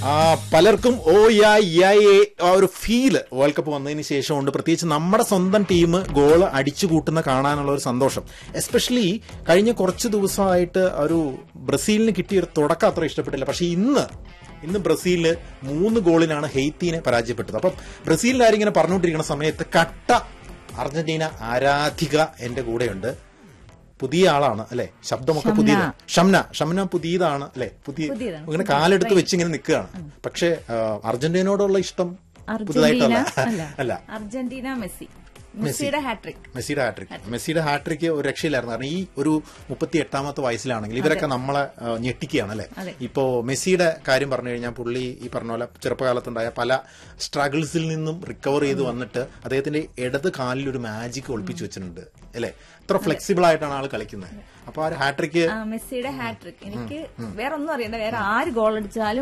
ആ, പലർക്കും ഓ യാ യാ ഏ ആ ഒരു ഫീല് വേൾഡ് കപ്പ് വന്നതിന് ശേഷമുണ്ട് പ്രത്യേകിച്ച് നമ്മുടെ സ്വന്തം ടീം ഗോൾ അടിച്ചു കൂട്ടുന്ന കാണാനുള്ള ഒരു സന്തോഷം എസ്പെഷ്യലി കഴിഞ്ഞ കുറച്ച് ദിവസമായിട്ട് ഒരു ബ്രസീലിന് കിട്ടിയ ഒരു തുടക്കം അത്ര ഇഷ്ടപ്പെട്ടില്ല പക്ഷെ ഇന്ന് ഇന്ന് ബ്രസീലില് മൂന്ന് ഗോളിനാണ് ഹെയ്ത്തിനെ പരാജയപ്പെട്ടത് അപ്പം ബ്രസീലിന്റെ കാര്യം ഇങ്ങനെ പറഞ്ഞുകൊണ്ടിരിക്കുന്ന സമയത്ത് കട്ട അർജന്റീന ആരാധിക എന്റെ കൂടെയുണ്ട് പുതിയ ആളാണ് അല്ലെ ശബ്ദമൊക്കെ ഷംന. പുതിയ ഷംന ഷംന പുതിയതാണ് അല്ലെ പുതിയ പുതിയതാണ്. ഇങ്ങനെ കാലെടുത്ത് വെച്ച് ഇങ്ങനെ നിൽക്കുകയാണ് പക്ഷെ ആ, അർജന്റീനയോടുള്ള ഇഷ്ടം പുതുതായിട്ടല്ല അർജന്റീന അല്ല അല്ല അർജന്റീന മെസ്സി മെസ്സിയുടെ ഹാട്രിക് മെസ്സിയുടെ ഹാട്രിക് മെസ്സിയുടെ ഹാട്രിക്ക് ഒരു രക്ഷയില്ലായിരുന്നു കാരണം ഈ ഒരു മുപ്പത്തി എട്ടാമത്തെ വയസ്സിലാണെങ്കിൽ ഇവരൊക്കെ നമ്മളെ ആ, ഞെട്ടിക്കുകയാണ് അല്ലെ അതെ. ഇപ്പോ മെസ്സിയുടെ കാര്യം പറഞ്ഞു കഴിഞ്ഞാൽ പുള്ളി ഈ പറഞ്ഞ പോലെ ചെറുപ്പകാലത്തുണ്ടായ പല സ്ട്രഗിൾസിൽ നിന്നും റിക്കവർ ചെയ്ത് വന്നിട്ട് അദ്ദേഹത്തിന്റെ ഇടത് കാലിൽ ഒരു മാജിക് ഒളിപ്പിച്ചു വെച്ചിട്ടുണ്ട് അല്ലെ അത്ര ഫ്ലെക്സിബിൾ ആയിട്ടാണ് ആൾ കളിക്കുന്നത് അപ്പൊ ആ ഒരു ഹാട്രിക്ക് മെസ്സിയുടെ ഹാട്രിക് എനിക്ക് വേറെ ഒന്നും അറിയണ്ട വേറെ ആര് ഗോൾ അടിച്ചാലും